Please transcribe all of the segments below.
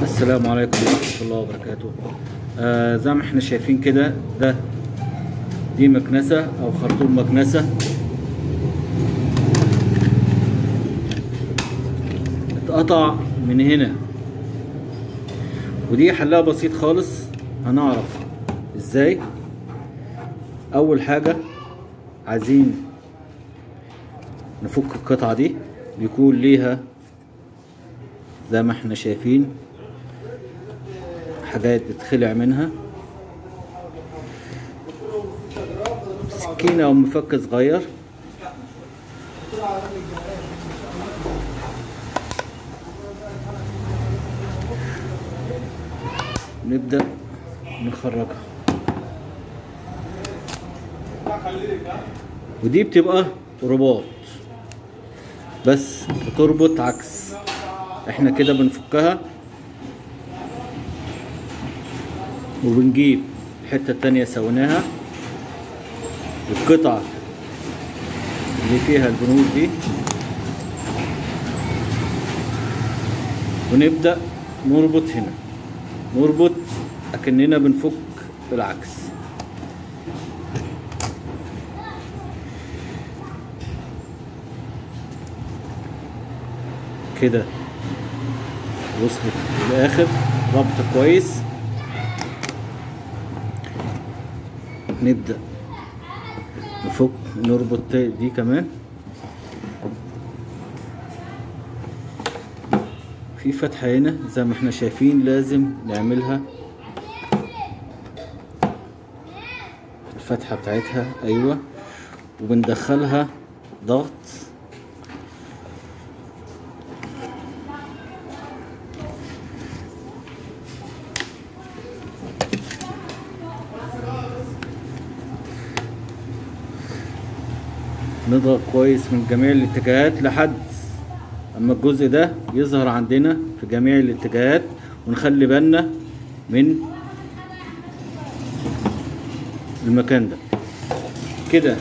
السلام عليكم ورحمة الله وبركاته آه زي ما احنا شايفين كده ده دي مكنسة او خرطوم مكنسة اتقطع من هنا ودي حلها بسيط خالص هنعرف ازاي اول حاجة عايزين نفك القطعة دي بيكون ليها زي ما احنا شايفين حاجات بتخلع منها سكينة او مفك صغير نبدأ نخرجها ودي بتبقى رباط بس بتربط عكس احنا كده بنفكها وبنجيب الحتة التانية سويناها القطعة اللي فيها البنود دي ونبدأ نربط هنا نربط أكننا بنفك بالعكس كده وصلت للآخر ربط كويس نبدأ نفك نربط دي كمان في فتحة هنا زي ما احنا شايفين لازم نعملها الفتحة بتاعتها ايوه وبندخلها ضغط نضغط كويس من جميع الاتجاهات لحد اما الجزء ده يظهر عندنا في جميع الاتجاهات ونخلي بالنا من المكان ده كده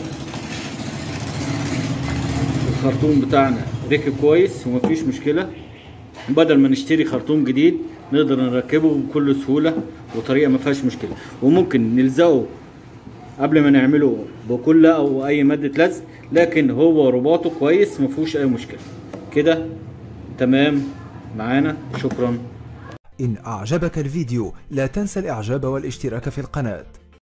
الخرطوم بتاعنا ركب كويس ومفيش مشكلة بدل ما نشتري خرطوم جديد نقدر نركبه بكل سهولة وطريقة ما فيهاش مشكلة وممكن نلزقه قبل ما نعمله بكل او اي مادة لزق لكن هو رباطه كويس مفيهوش اي مشكلة كده تمام معانا شكرا إن أعجبك الفيديو لا تنسى الإعجاب والاشتراك في القناة